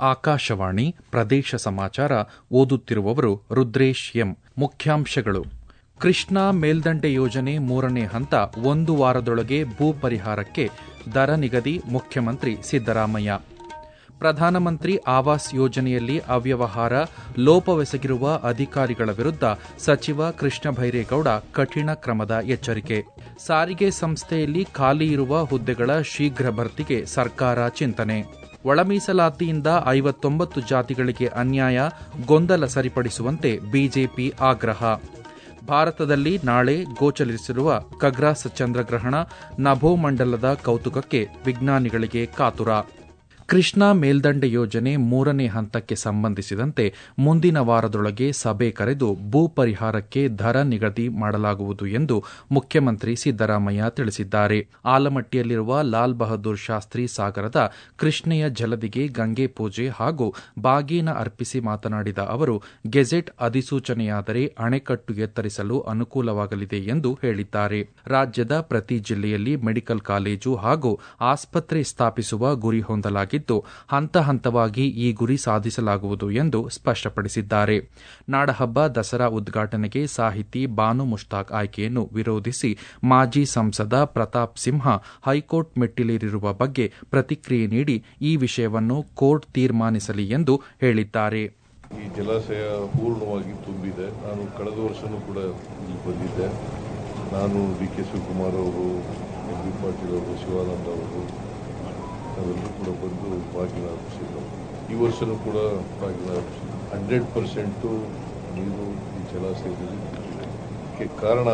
ಆಕಾಶವಾಣಿ ಪ್ರದೇಶ ಸಮಾಚಾರ ಓದುತ್ತಿರುವವರು ರುದ್ರೇಶ್ ಎಂ ಮುಖ್ಯಾಂಶಗಳು ಕೃಷ್ಣಾ ಮೇಲ್ದಂಡೆ ಯೋಜನೆ ಮೂರನೇ ಹಂತ ಒಂದು ವಾರದೊಳಗೆ ಭೂ ಪರಿಹಾರಕ್ಕೆ ದರ ನಿಗದಿ ಮುಖ್ಯಮಂತ್ರಿ ಸಿದ್ದರಾಮಯ್ಯ ಪ್ರಧಾನಮಂತ್ರಿ ಆವಾಸ್ ಯೋಜನೆಯಲ್ಲಿ ಅವ್ಯವಹಾರ ಲೋಪವೆಸಗಿರುವ ಅಧಿಕಾರಿಗಳ ವಿರುದ್ಧ ಸಚಿವ ಕೃಷ್ಣ ಬೈರೇಗೌಡ ಕಠಿಣ ಕ್ರಮದ ಎಚ್ಚರಿಕೆ ಸಾರಿಗೆ ಸಂಸ್ಥೆಯಲ್ಲಿ ಖಾಲಿ ಇರುವ ಹುದ್ದೆಗಳ ಶೀಘ್ರ ಭರ್ತಿಗೆ ಸರ್ಕಾರ ಚಿಂತನೆ ಒಳ ಮೀಸಲಾತಿಯಿಂದ ಐವತ್ತೊಂಬತ್ತು ಜಾತಿಗಳಿಗೆ ಅನ್ಯಾಯ ಗೊಂದಲ ಸರಿಪಡಿಸುವಂತೆ ಬಿಜೆಪಿ ಆಗ್ರಹ ಭಾರತದಲ್ಲಿ ನಾಳೆ ಗೋಚರಿಸಿರುವ ಖಗ್ರಾಸ್ ಚಂದ್ರಗ್ರಹಣ ನಭೋಮಂಡಲದ ಕೌತುಕಕ್ಕೆ ವಿಜ್ಞಾನಿಗಳಿಗೆ ಕಾತುರ ಕೃಷ್ಣಾ ಮೇಲ್ದಂಡೆ ಯೋಜನೆ ಮೂರನೇ ಹಂತಕ್ಕೆ ಸಂಬಂಧಿಸಿದಂತೆ ಮುಂದಿನ ವಾರದೊಳಗೆ ಸಭೆ ಕರೆದು ಭೂ ಪರಿಹಾರಕ್ಕೆ ದರ ನಿಗದಿ ಮಾಡಲಾಗುವುದು ಎಂದು ಮುಖ್ಯಮಂತ್ರಿ ಸಿದ್ದರಾಮಯ್ಯ ತಿಳಿಸಿದ್ದಾರೆ ಆಲಮಟ್ಟಿಯಲ್ಲಿರುವ ಲಾಲ್ ಬಹದ್ದೂರ್ ಶಾಸ್ತ್ರಿ ಸಾಗರದ ಕೃಷ್ಣೆಯ ಜಲದಿಗೆ ಗಂಗೆ ಪೂಜೆ ಹಾಗೂ ಬಾಗೀನ ಅರ್ಪಿಸಿ ಮಾತನಾಡಿದ ಅವರು ಗೆಜೆಟ್ ಅಧಿಸೂಚನೆಯಾದರೆ ಅಣೆಕಟ್ಟು ಎತ್ತರಿಸಲು ಅನುಕೂಲವಾಗಲಿದೆ ಎಂದು ಹೇಳಿದ್ದಾರೆ ರಾಜ್ಯದ ಪ್ರತಿ ಜಿಲ್ಲೆಯಲ್ಲಿ ಮೆಡಿಕಲ್ ಕಾಲೇಜು ಹಾಗೂ ಆಸ್ಪತ್ರೆ ಸ್ಥಾಪಿಸುವ ಗುರಿ ಹೊಂದಲಾಗಿದ್ದು ಹಂತ ಹಂತವಾಗಿ ಈ ಗುರಿ ಸಾಧಿಸಲಾಗುವುದು ಎಂದು ಸ್ಪಷ್ಟಪಡಿಸಿದ್ದಾರೆ ನಾಡಹಬ್ಬ ದಸರಾ ಉದ್ಘಾಟನೆಗೆ ಸಾಹಿತಿ ಬಾನು ಮುಷ್ತಾಕ್ ಆಯ್ಕೆಯನ್ನು ವಿರೋಧಿಸಿ ಮಾಜಿ ಸಂಸದ ಪ್ರತಾಪ್ ಸಿಂಹ ಹೈಕೋರ್ಟ್ ಮೆಟ್ಟಿಲೇರಿರುವ ಬಗ್ಗೆ ಪ್ರತಿಕ್ರಿಯೆ ನೀಡಿ ಈ ವಿಷಯವನ್ನು ಕೋರ್ಟ್ ತೀರ್ಮಾನಿಸಲಿ ಎಂದು ಹೇಳಿದ್ದಾರೆ ಈ ಜಲಾಶಯ ಪೂರ್ಣವಾಗಿ ತುಂಬಿದೆ ನಾನು ಕಳೆದ ವರ್ಷನೂ ಕೂಡ ಇಲ್ಲಿ ಬಂದಿದ್ದೆ ನಾನು ಡಿ ಕೆ ಶಿವಕುಮಾರ್ ಅವರು ಎಂ ಬಿ ಪಾಟೀಲ್ ಅವರು ಶಿವಾನಂದ ಅವರು ನಾವೆಲ್ಲರೂ ಕೂಡ ಬಂದು ಬಾಗಿನ ಅರ್ಪಿಸಿದ್ದೆವು ಈ ವರ್ಷನೂ ಕೂಡ ಬಾಗಿನ ಅರ್ಪಿಸಿದ್ದೆ ಹಂಡ್ರೆಡ್ ಪರ್ಸೆಂಟು ನೀರು ಈ ಜಲಾಶಯದಲ್ಲಿ ತುಂಬಿದೆ ಇದಕ್ಕೆ ಕಾರಣ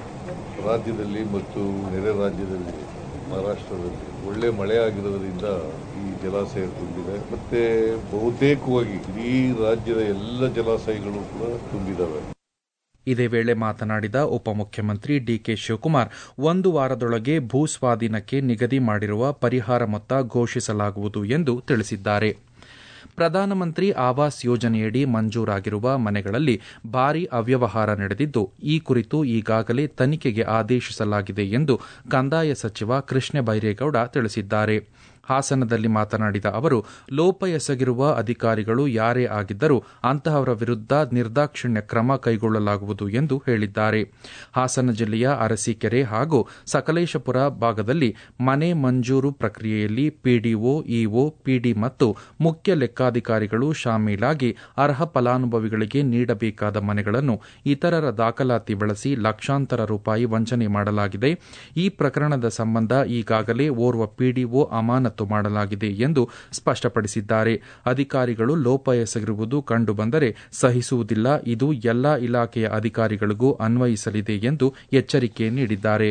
ರಾಜ್ಯದಲ್ಲಿ ಮತ್ತು ನೆರೆ ರಾಜ್ಯದಲ್ಲಿ ಮಹಾರಾಷ್ಟ್ರದಲ್ಲಿ ಒಳ್ಳೆ ಮಳೆ ಆಗಿರೋದ್ರಿಂದ ಈ ಜಲಾಶಯ ತುಂಬಿದೆ ಮತ್ತೆ ಬಹುತೇಕವಾಗಿ ಇಡೀ ರಾಜ್ಯದ ಎಲ್ಲ ಜಲಾಶಯಗಳು ಕೂಡ ತುಂಬಿದಾವೆ ಇದೇ ವೇಳೆ ಮಾತನಾಡಿದ ಉಪಮುಖ್ಯಮಂತ್ರಿ ಡಿಕೆ ಶಿವಕುಮಾರ್ ಒಂದು ವಾರದೊಳಗೆ ಭೂ ಸ್ವಾಧೀನಕ್ಕೆ ನಿಗದಿ ಮಾಡಿರುವ ಪರಿಹಾರ ಮೊತ್ತ ಘೋಷಿಸಲಾಗುವುದು ಎಂದು ತಿಳಿಸಿದ್ದಾರೆ ಪ್ರಧಾನಮಂತ್ರಿ ಆವಾಸ್ ಯೋಜನೆಯಡಿ ಮಂಜೂರಾಗಿರುವ ಮನೆಗಳಲ್ಲಿ ಭಾರೀ ಅವ್ಯವಹಾರ ನಡೆದಿದ್ದು ಈ ಕುರಿತು ಈಗಾಗಲೇ ತನಿಖೆಗೆ ಆದೇಶಿಸಲಾಗಿದೆ ಎಂದು ಕಂದಾಯ ಸಚಿವ ಕೃಷ್ಣ ಬೈರೇಗೌಡ ತಿಳಿಸಿದ್ದಾರೆ ಹಾಸನದಲ್ಲಿ ಮಾತನಾಡಿದ ಅವರು ಲೋಪ ಎಸಗಿರುವ ಅಧಿಕಾರಿಗಳು ಯಾರೇ ಆಗಿದ್ದರೂ ಅಂತಹವರ ವಿರುದ್ಧ ನಿರ್ದಾಕ್ಷಿಣ್ಯ ಕ್ರಮ ಕೈಗೊಳ್ಳಲಾಗುವುದು ಎಂದು ಹೇಳಿದ್ದಾರೆ ಹಾಸನ ಜಿಲ್ಲೆಯ ಅರಸೀಕೆರೆ ಹಾಗೂ ಸಕಲೇಶಪುರ ಭಾಗದಲ್ಲಿ ಮನೆ ಮಂಜೂರು ಪ್ರಕ್ರಿಯೆಯಲ್ಲಿ ಪಿಡಿಒ ಇಒ ಪಿಡಿ ಮತ್ತು ಮುಖ್ಯ ಲೆಕ್ಕಾಧಿಕಾರಿಗಳು ಶಾಮೀಲಾಗಿ ಅರ್ಹ ಫಲಾನುಭವಿಗಳಿಗೆ ನೀಡಬೇಕಾದ ಮನೆಗಳನ್ನು ಇತರರ ದಾಖಲಾತಿ ಬಳಸಿ ಲಕ್ಷಾಂತರ ರೂಪಾಯಿ ವಂಚನೆ ಮಾಡಲಾಗಿದೆ ಈ ಪ್ರಕರಣದ ಸಂಬಂಧ ಈಗಾಗಲೇ ಓರ್ವ ಪಿಡಿಒ ಅಮಾನತು ಮಾಡಲಾಗಿದೆ ಎಂದು ಸ್ಪಷ್ಟಪಡಿಸಿದ್ದಾರೆ ಅಧಿಕಾರಿಗಳು ಲೋಪ ಎಸಗಿರುವುದು ಕಂಡುಬಂದರೆ ಸಹಿಸುವುದಿಲ್ಲ ಇದು ಎಲ್ಲಾ ಇಲಾಖೆಯ ಅಧಿಕಾರಿಗಳಿಗೂ ಅನ್ವಯಿಸಲಿದೆ ಎಂದು ಎಚ್ಚರಿಕೆ ನೀಡಿದ್ದಾರೆ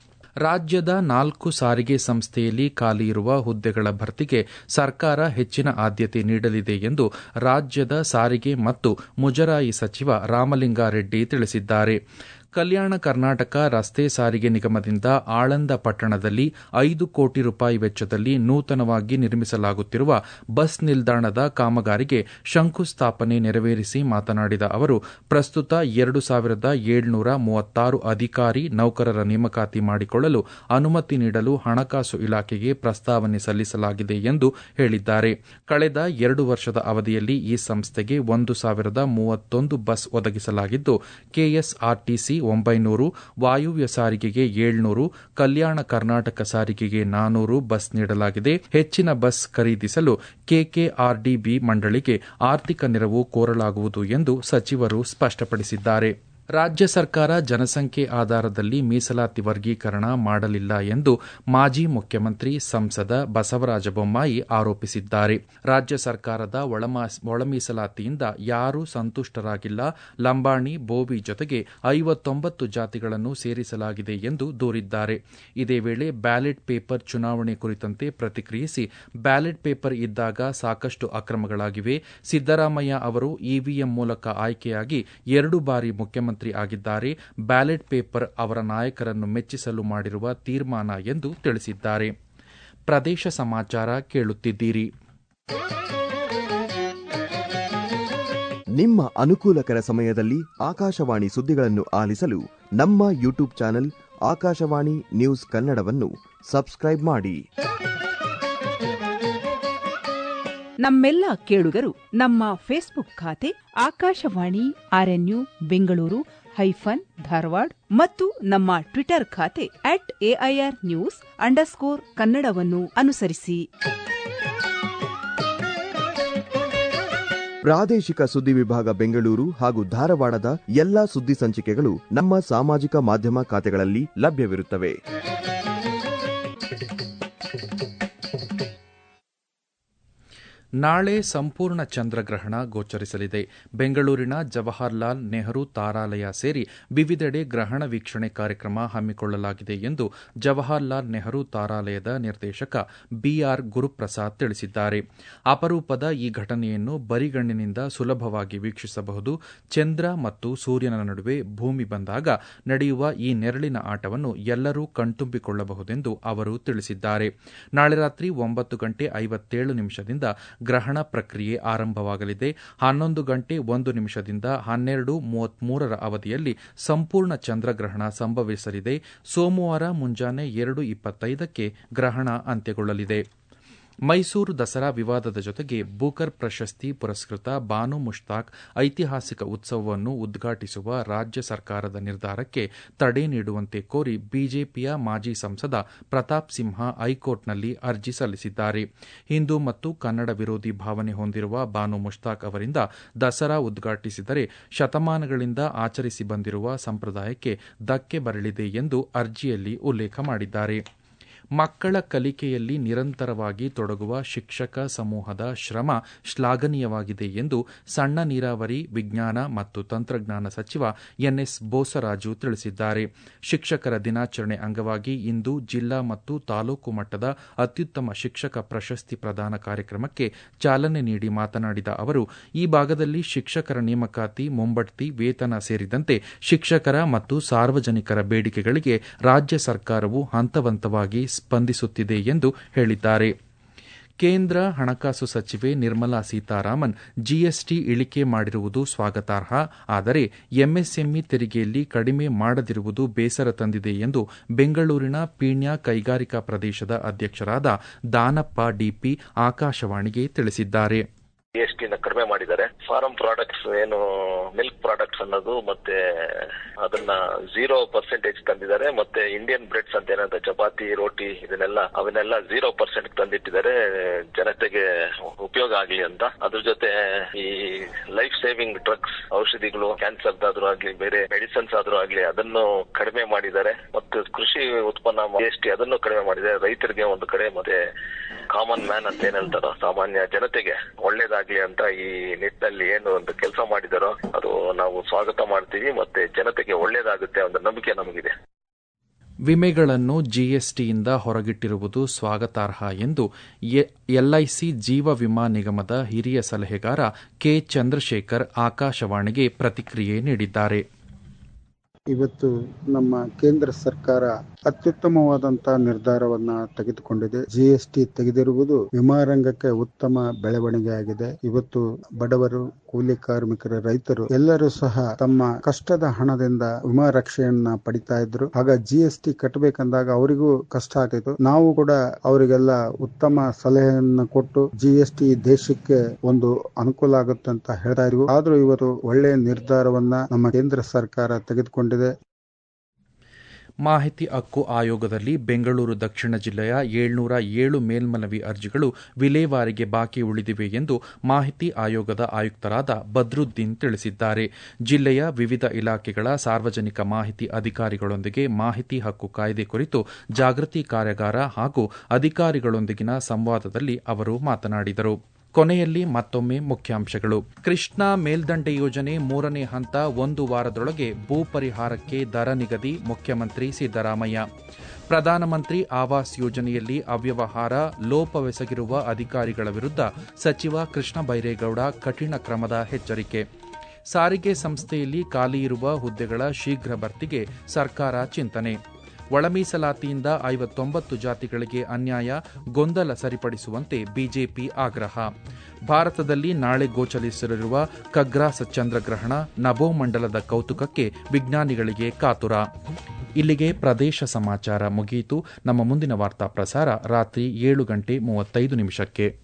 ರಾಜ್ಯದ ನಾಲ್ಕು ಸಾರಿಗೆ ಸಂಸ್ಥೆಯಲ್ಲಿ ಖಾಲಿ ಇರುವ ಹುದ್ದೆಗಳ ಭರ್ತಿಗೆ ಸರ್ಕಾರ ಹೆಚ್ಚಿನ ಆದ್ಯತೆ ನೀಡಲಿದೆ ಎಂದು ರಾಜ್ಯದ ಸಾರಿಗೆ ಮತ್ತು ಮುಜರಾಯಿ ಸಚಿವ ರಾಮಲಿಂಗಾರೆಡ್ಡಿ ತಿಳಿಸಿದ್ದಾರೆ ಕಲ್ಯಾಣ ಕರ್ನಾಟಕ ರಸ್ತೆ ಸಾರಿಗೆ ನಿಗಮದಿಂದ ಆಳಂದ ಪಟ್ಟಣದಲ್ಲಿ ಐದು ಕೋಟಿ ರೂಪಾಯಿ ವೆಚ್ಚದಲ್ಲಿ ನೂತನವಾಗಿ ನಿರ್ಮಿಸಲಾಗುತ್ತಿರುವ ಬಸ್ ನಿಲ್ದಾಣದ ಕಾಮಗಾರಿಗೆ ಶಂಕುಸ್ಥಾಪನೆ ನೆರವೇರಿಸಿ ಮಾತನಾಡಿದ ಅವರು ಪ್ರಸ್ತುತ ಎರಡು ಸಾವಿರದ ಏಳ್ನೂರ ಮೂವತ್ತಾರು ಅಧಿಕಾರಿ ನೌಕರರ ನೇಮಕಾತಿ ಮಾಡಿಕೊಳ್ಳಲು ಅನುಮತಿ ನೀಡಲು ಹಣಕಾಸು ಇಲಾಖೆಗೆ ಪ್ರಸ್ತಾವನೆ ಸಲ್ಲಿಸಲಾಗಿದೆ ಎಂದು ಹೇಳಿದ್ದಾರೆ ಕಳೆದ ಎರಡು ವರ್ಷದ ಅವಧಿಯಲ್ಲಿ ಈ ಸಂಸ್ಥೆಗೆ ಒಂದು ಸಾವಿರದ ಮೂವತ್ತೊಂದು ಬಸ್ ಒದಗಿಸಲಾಗಿದ್ದು ಕೆಎಸ್ಆರ್ಟಿಸಿ ಒಂಬೈನೂರು ವಾಯುವ್ಯ ಸಾರಿಗೆಗೆ ಏಳ್ನೂರು ಕಲ್ಯಾಣ ಕರ್ನಾಟಕ ಸಾರಿಗೆಗೆ ನಾನೂರು ಬಸ್ ನೀಡಲಾಗಿದೆ ಹೆಚ್ಚಿನ ಬಸ್ ಖರೀದಿಸಲು ಕೆಕೆಆರ್ಡಿಬಿ ಮಂಡಳಿಗೆ ಆರ್ಥಿಕ ನೆರವು ಕೋರಲಾಗುವುದು ಎಂದು ಸಚಿವರು ಸ್ಪಷ್ಟಪಡಿಸಿದ್ದಾರೆ ರಾಜ್ಯ ಸರ್ಕಾರ ಜನಸಂಖ್ಯೆ ಆಧಾರದಲ್ಲಿ ಮೀಸಲಾತಿ ವರ್ಗೀಕರಣ ಮಾಡಲಿಲ್ಲ ಎಂದು ಮಾಜಿ ಮುಖ್ಯಮಂತ್ರಿ ಸಂಸದ ಬಸವರಾಜ ಬೊಮ್ಮಾಯಿ ಆರೋಪಿಸಿದ್ದಾರೆ ರಾಜ್ಯ ಸರ್ಕಾರದ ಒಳ ಮೀಸಲಾತಿಯಿಂದ ಯಾರೂ ಸಂತುಷ್ಟರಾಗಿಲ್ಲ ಲಂಬಾಣಿ ಬೋವಿ ಜೊತೆಗೆ ಐವತ್ತೊಂಬತ್ತು ಜಾತಿಗಳನ್ನು ಸೇರಿಸಲಾಗಿದೆ ಎಂದು ದೂರಿದ್ದಾರೆ ಇದೇ ವೇಳೆ ಬ್ಯಾಲೆಟ್ ಪೇಪರ್ ಚುನಾವಣೆ ಕುರಿತಂತೆ ಪ್ರತಿಕ್ರಿಯಿಸಿ ಬ್ಯಾಲೆಟ್ ಪೇಪರ್ ಇದ್ದಾಗ ಸಾಕಷ್ಟು ಅಕ್ರಮಗಳಾಗಿವೆ ಸಿದ್ದರಾಮಯ್ಯ ಅವರು ಇವಿಎಂ ಮೂಲಕ ಆಯ್ಕೆಯಾಗಿ ಎರಡು ಬಾರಿ ಮುಖ್ಯಮಂತ್ರಿ ಆಗಿದ್ದಾರೆ ಬ್ಯಾಲೆಟ್ ಪೇಪರ್ ಅವರ ನಾಯಕರನ್ನು ಮೆಚ್ಚಿಸಲು ಮಾಡಿರುವ ತೀರ್ಮಾನ ಎಂದು ತಿಳಿಸಿದ್ದಾರೆ ಪ್ರದೇಶ ಸಮಾಚಾರ ಕೇಳುತ್ತಿದ್ದೀರಿ ನಿಮ್ಮ ಅನುಕೂಲಕರ ಸಮಯದಲ್ಲಿ ಆಕಾಶವಾಣಿ ಸುದ್ದಿಗಳನ್ನು ಆಲಿಸಲು ನಮ್ಮ ಯೂಟ್ಯೂಬ್ ಚಾನೆಲ್ ಆಕಾಶವಾಣಿ ನ್ಯೂಸ್ ಕನ್ನಡವನ್ನು ಸಬ್ಸ್ಕ್ರೈಬ್ ಮಾಡಿ ನಮ್ಮೆಲ್ಲ ಕೇಳುಗರು ನಮ್ಮ ಫೇಸ್ಬುಕ್ ಖಾತೆ ಆಕಾಶವಾಣಿ ಆರ್ಎನ್ಯು ಬೆಂಗಳೂರು ಹೈಫನ್ ಧಾರವಾಡ ಮತ್ತು ನಮ್ಮ ಟ್ವಿಟರ್ ಖಾತೆ ಅಟ್ ಎಐಆರ್ ನ್ಯೂಸ್ ಅಂಡರ್ಸ್ಕೋರ್ ಕನ್ನಡವನ್ನು ಅನುಸರಿಸಿ ಪ್ರಾದೇಶಿಕ ಸುದ್ದಿ ವಿಭಾಗ ಬೆಂಗಳೂರು ಹಾಗೂ ಧಾರವಾಡದ ಎಲ್ಲಾ ಸುದ್ದಿ ಸಂಚಿಕೆಗಳು ನಮ್ಮ ಸಾಮಾಜಿಕ ಮಾಧ್ಯಮ ಖಾತೆಗಳಲ್ಲಿ ಲಭ್ಯವಿರುತ್ತವೆ ನಾಳೆ ಸಂಪೂರ್ಣ ಚಂದ್ರಗ್ರಹಣ ಗೋಚರಿಸಲಿದೆ ಬೆಂಗಳೂರಿನ ಜವಾಹರ್ಲಾಲ್ ನೆಹರು ತಾರಾಲಯ ಸೇರಿ ವಿವಿಧೆಡೆ ಗ್ರಹಣ ವೀಕ್ಷಣೆ ಕಾರ್ಯಕ್ರಮ ಹಮ್ಮಿಕೊಳ್ಳಲಾಗಿದೆ ಎಂದು ಜವಾಹರ್ಲಾಲ್ ನೆಹರು ತಾರಾಲಯದ ನಿರ್ದೇಶಕ ಬಿಆರ್ ಗುರುಪ್ರಸಾದ್ ತಿಳಿಸಿದ್ದಾರೆ ಅಪರೂಪದ ಈ ಘಟನೆಯನ್ನು ಬರಿಗಣ್ಣಿನಿಂದ ಸುಲಭವಾಗಿ ವೀಕ್ಷಿಸಬಹುದು ಚಂದ್ರ ಮತ್ತು ಸೂರ್ಯನ ನಡುವೆ ಭೂಮಿ ಬಂದಾಗ ನಡೆಯುವ ಈ ನೆರಳಿನ ಆಟವನ್ನು ಎಲ್ಲರೂ ಕಣ್ತುಂಬಿಕೊಳ್ಳಬಹುದೆಂದು ಅವರು ತಿಳಿಸಿದ್ದಾರೆ ನಾಳೆ ರಾತ್ರಿ ಒಂಬತ್ತು ಗಂಟೆ ಐವತ್ತೇಳು ನಿಮಿಷದಿಂದ ಗ್ರಹಣ ಪ್ರಕ್ರಿಯೆ ಆರಂಭವಾಗಲಿದೆ ಹನ್ನೊಂದು ಗಂಟೆ ಒಂದು ನಿಮಿಷದಿಂದ ಹನ್ನೆರಡು ಮೂವತ್ಮೂರರ ಅವಧಿಯಲ್ಲಿ ಸಂಪೂರ್ಣ ಚಂದ್ರಗ್ರಹಣ ಸಂಭವಿಸಲಿದೆ ಸೋಮವಾರ ಮುಂಜಾನೆ ಎರಡು ಇಪ್ಪತ್ತೈದಕ್ಕೆ ಗ್ರಹಣ ಅಂತ್ಯಗೊಳ್ಳಲಿದೆ ಮೈಸೂರು ದಸರಾ ವಿವಾದದ ಜೊತೆಗೆ ಬೂಕರ್ ಪ್ರಶಸ್ತಿ ಪುರಸ್ಕೃತ ಬಾನು ಮುಷ್ತಾಕ್ ಐತಿಹಾಸಿಕ ಉತ್ಸವವನ್ನು ಉದ್ಘಾಟಿಸುವ ರಾಜ್ಯ ಸರ್ಕಾರದ ನಿರ್ಧಾರಕ್ಕೆ ತಡೆ ನೀಡುವಂತೆ ಕೋರಿ ಬಿಜೆಪಿಯ ಮಾಜಿ ಸಂಸದ ಪ್ರತಾಪ್ ಸಿಂಹ ಹೈಕೋರ್ಟ್ನಲ್ಲಿ ಅರ್ಜಿ ಸಲ್ಲಿಸಿದ್ದಾರೆ ಹಿಂದೂ ಮತ್ತು ಕನ್ನಡ ವಿರೋಧಿ ಭಾವನೆ ಹೊಂದಿರುವ ಬಾನು ಮುಷ್ತಾಕ್ ಅವರಿಂದ ದಸರಾ ಉದ್ಘಾಟಿಸಿದರೆ ಶತಮಾನಗಳಿಂದ ಆಚರಿಸಿ ಬಂದಿರುವ ಸಂಪ್ರದಾಯಕ್ಕೆ ಧಕ್ಕೆ ಬರಲಿದೆ ಎಂದು ಅರ್ಜಿಯಲ್ಲಿ ಉಲ್ಲೇಖ ಮಾಡಿದ್ದಾರೆ ಮಕ್ಕಳ ಕಲಿಕೆಯಲ್ಲಿ ನಿರಂತರವಾಗಿ ತೊಡಗುವ ಶಿಕ್ಷಕ ಸಮೂಹದ ಶ್ರಮ ಶ್ಲಾಘನೀಯವಾಗಿದೆ ಎಂದು ಸಣ್ಣ ನೀರಾವರಿ ವಿಜ್ಞಾನ ಮತ್ತು ತಂತ್ರಜ್ಞಾನ ಸಚಿವ ಎನ್ಎಸ್ ಬೋಸರಾಜು ತಿಳಿಸಿದ್ದಾರೆ ಶಿಕ್ಷಕರ ದಿನಾಚರಣೆ ಅಂಗವಾಗಿ ಇಂದು ಜಿಲ್ಲಾ ಮತ್ತು ತಾಲೂಕು ಮಟ್ಟದ ಅತ್ಯುತ್ತಮ ಶಿಕ್ಷಕ ಪ್ರಶಸ್ತಿ ಪ್ರದಾನ ಕಾರ್ಯಕ್ರಮಕ್ಕೆ ಚಾಲನೆ ನೀಡಿ ಮಾತನಾಡಿದ ಅವರು ಈ ಭಾಗದಲ್ಲಿ ಶಿಕ್ಷಕರ ನೇಮಕಾತಿ ಮುಂಬಡ್ತಿ ವೇತನ ಸೇರಿದಂತೆ ಶಿಕ್ಷಕರ ಮತ್ತು ಸಾರ್ವಜನಿಕರ ಬೇಡಿಕೆಗಳಿಗೆ ರಾಜ್ಯ ಸರ್ಕಾರವು ಹಂತಹಂತವಾಗಿ ಸ್ಪಂದಿಸುತ್ತಿದೆ ಎಂದು ಹೇಳಿದ್ದಾರೆ ಕೇಂದ್ರ ಹಣಕಾಸು ಸಚಿವೆ ನಿರ್ಮಲಾ ಸೀತಾರಾಮನ್ ಜಿಎಸ್ಟಿ ಇಳಿಕೆ ಮಾಡಿರುವುದು ಸ್ವಾಗತಾರ್ಹ ಆದರೆ ಎಂಎಸ್ಎಂಇ ತೆರಿಗೆಯಲ್ಲಿ ಕಡಿಮೆ ಮಾಡದಿರುವುದು ಬೇಸರ ತಂದಿದೆ ಎಂದು ಬೆಂಗಳೂರಿನ ಪೀಣ್ಯ ಕೈಗಾರಿಕಾ ಪ್ರದೇಶದ ಅಧ್ಯಕ್ಷರಾದ ದಾನಪ್ಪ ಡಿಪಿ ಆಕಾಶವಾಣಿಗೆ ತಿಳಿಸಿದ್ದಾರೆ ಜಿಎಸ್ಟಿ ನ ಕಡಿಮೆ ಮಾಡಿದ್ದಾರೆ ಫಾರಂ ಪ್ರಾಡಕ್ಟ್ಸ್ ಏನು ಮಿಲ್ಕ್ ಪ್ರಾಡಕ್ಟ್ಸ್ ಅನ್ನೋದು ಮತ್ತೆ ಅದನ್ನ ಝೀರೋ ಪರ್ಸೆಂಟೇಜ್ ತಂದಿದ್ದಾರೆ ಮತ್ತೆ ಇಂಡಿಯನ್ ಬ್ರೆಡ್ಸ್ ಅಂತ ಏನಂತ ಚಪಾತಿ ರೋಟಿ ಇದನ್ನೆಲ್ಲ ಅವನ್ನೆಲ್ಲ ಝೀರೋ ಪರ್ಸೆಂಟ್ ತಂದಿಟ್ಟಿದ್ದಾರೆ ಜನತೆಗೆ ಉಪಯೋಗ ಆಗ್ಲಿ ಅಂತ ಅದ್ರ ಜೊತೆ ಈ ಲೈಫ್ ಸೇವಿಂಗ್ ಡ್ರಗ್ಸ್ ಔಷಧಿಗಳು ಕ್ಯಾನ್ಸರ್ ಆದ್ರೂ ಆಗ್ಲಿ ಬೇರೆ ಮೆಡಿಸಿನ್ಸ್ ಆದ್ರೂ ಆಗ್ಲಿ ಅದನ್ನು ಕಡಿಮೆ ಮಾಡಿದ್ದಾರೆ ಮತ್ತು ಕೃಷಿ ಉತ್ಪನ್ನ ಜಿಎಸ್ಟಿ ಅದನ್ನು ಕಡಿಮೆ ಮಾಡಿದ್ದಾರೆ ರೈತರಿಗೆ ಒಂದು ಕಡೆ ಮತ್ತೆ ಕಾಮನ್ ಮ್ಯಾನ್ ಅಂತ ಏನ್ ಹೇಳ್ತಾರೋ ಸಾಮಾನ್ಯ ಜನತೆಗೆ ಒಳ್ಳೇದಾಗ್ಲಿ ಅಂತ ಈ ನಿಟ್ಟಿನಲ್ಲಿ ಏನು ಒಂದು ಕೆಲಸ ಮಾಡಿದಾರೋ ಅದು ನಾವು ಸ್ವಾಗತ ಮಾಡ್ತೀವಿ ಮತ್ತೆ ಜನತೆಗೆ ಒಳ್ಳೇದಾಗುತ್ತೆ ಅನ್ನೋ ನಂಬಿಕೆ ನಮಗಿದೆ ವಿಮೆಗಳನ್ನು ಜಿಎಸ್ಟಿಯಿಂದ ಹೊರಗಿಟ್ಟಿರುವುದು ಸ್ವಾಗತಾರ್ಹ ಎಂದು ಎಲ್ಐಸಿ ಜೀವ ವಿಮಾ ನಿಗಮದ ಹಿರಿಯ ಸಲಹೆಗಾರ ಕೆ ಚಂದ್ರಶೇಖರ್ ಆಕಾಶವಾಣಿಗೆ ಪ್ರತಿಕ್ರಿಯೆ ನೀಡಿದ್ದಾರೆ ಇವತ್ತು ನಮ್ಮ ಕೇಂದ್ರ ಸರ್ಕಾರ ಅತ್ಯುತ್ತಮವಾದಂತ ನಿರ್ಧಾರವನ್ನ ತೆಗೆದುಕೊಂಡಿದೆ ಜಿಎಸ್ಟಿ ತೆಗೆದಿರುವುದು ವಿಮಾ ರಂಗಕ್ಕೆ ಉತ್ತಮ ಬೆಳವಣಿಗೆ ಆಗಿದೆ ಇವತ್ತು ಬಡವರು ಕೂಲಿ ಕಾರ್ಮಿಕರು ರೈತರು ಎಲ್ಲರೂ ಸಹ ತಮ್ಮ ಕಷ್ಟದ ಹಣದಿಂದ ವಿಮಾ ರಕ್ಷೆಯನ್ನ ಪಡಿತಾ ಇದ್ರು ಆಗ ಜಿಎಸ್ಟಿ ಕಟ್ಟಬೇಕಂದಾಗ ಅವರಿಗೂ ಕಷ್ಟ ಆಗ್ತಿತ್ತು ನಾವು ಕೂಡ ಅವರಿಗೆಲ್ಲ ಉತ್ತಮ ಸಲಹೆಯನ್ನ ಕೊಟ್ಟು ಜಿಎಸ್ಟಿ ದೇಶಕ್ಕೆ ಒಂದು ಅನುಕೂಲ ಆಗುತ್ತೆ ಅಂತ ಹೇಳ್ತಾ ಇದ್ವು ಆದ್ರೂ ಇವತ್ತು ಒಳ್ಳೆಯ ನಿರ್ಧಾರವನ್ನ ನಮ್ಮ ಕೇಂದ್ರ ಸರ್ಕಾರ ತೆಗೆದುಕೊಂಡಿದೆ ಮಾಹಿತಿ ಹಕ್ಕು ಆಯೋಗದಲ್ಲಿ ಬೆಂಗಳೂರು ದಕ್ಷಿಣ ಜಿಲ್ಲೆಯ ಏಳ್ನೂರ ಏಳು ಮೇಲ್ಮನವಿ ಅರ್ಜಿಗಳು ವಿಲೇವಾರಿಗೆ ಬಾಕಿ ಉಳಿದಿವೆ ಎಂದು ಮಾಹಿತಿ ಆಯೋಗದ ಆಯುಕ್ತರಾದ ಬದ್ರುದ್ದೀನ್ ತಿಳಿಸಿದ್ದಾರೆ ಜಿಲ್ಲೆಯ ವಿವಿಧ ಇಲಾಖೆಗಳ ಸಾರ್ವಜನಿಕ ಮಾಹಿತಿ ಅಧಿಕಾರಿಗಳೊಂದಿಗೆ ಮಾಹಿತಿ ಹಕ್ಕು ಕಾಯ್ದೆ ಕುರಿತು ಜಾಗೃತಿ ಕಾರ್ಯಾಗಾರ ಹಾಗೂ ಅಧಿಕಾರಿಗಳೊಂದಿಗಿನ ಸಂವಾದದಲ್ಲಿ ಅವರು ಮಾತನಾಡಿದರು ಕೊನೆಯಲ್ಲಿ ಮತ್ತೊಮ್ಮೆ ಮುಖ್ಯಾಂಶಗಳು ಕೃಷ್ಣಾ ಮೇಲ್ದಂಡೆ ಯೋಜನೆ ಮೂರನೇ ಹಂತ ಒಂದು ವಾರದೊಳಗೆ ಭೂ ಪರಿಹಾರಕ್ಕೆ ದರ ನಿಗದಿ ಮುಖ್ಯಮಂತ್ರಿ ಸಿದ್ದರಾಮಯ್ಯ ಪ್ರಧಾನಮಂತ್ರಿ ಆವಾಸ್ ಯೋಜನೆಯಲ್ಲಿ ಅವ್ಯವಹಾರ ಲೋಪವೆಸಗಿರುವ ಅಧಿಕಾರಿಗಳ ವಿರುದ್ಧ ಸಚಿವ ಕೃಷ್ಣ ಬೈರೇಗೌಡ ಕಠಿಣ ಕ್ರಮದ ಎಚ್ಚರಿಕೆ ಸಾರಿಗೆ ಸಂಸ್ಥೆಯಲ್ಲಿ ಖಾಲಿ ಇರುವ ಹುದ್ದೆಗಳ ಶೀಘ್ರ ಭರ್ತಿಗೆ ಸರ್ಕಾರ ಚಿಂತನೆ ಒಳ ಮೀಸಲಾತಿಯಿಂದ ಐವತ್ತೊಂಬತ್ತು ಜಾತಿಗಳಿಗೆ ಅನ್ಯಾಯ ಗೊಂದಲ ಸರಿಪಡಿಸುವಂತೆ ಬಿಜೆಪಿ ಆಗ್ರಹ ಭಾರತದಲ್ಲಿ ನಾಳೆ ಗೋಚರಿಸಲಿರುವ ಖಗ್ರಾಸ ಚಂದ್ರಗ್ರಹಣ ನಭೋಮಂಡಲದ ಕೌತುಕಕ್ಕೆ ವಿಜ್ಞಾನಿಗಳಿಗೆ ಕಾತುರ ಇಲ್ಲಿಗೆ ಪ್ರದೇಶ ಸಮಾಚಾರ ಮುಗಿಯಿತು ನಮ್ಮ ಮುಂದಿನ ವಾರ್ತಾ ಪ್ರಸಾರ ರಾತ್ರಿ ಏಳು ಗಂಟೆ ಮೂವತ್ತೈದು ನಿಮಿಷಕ್ಕೆ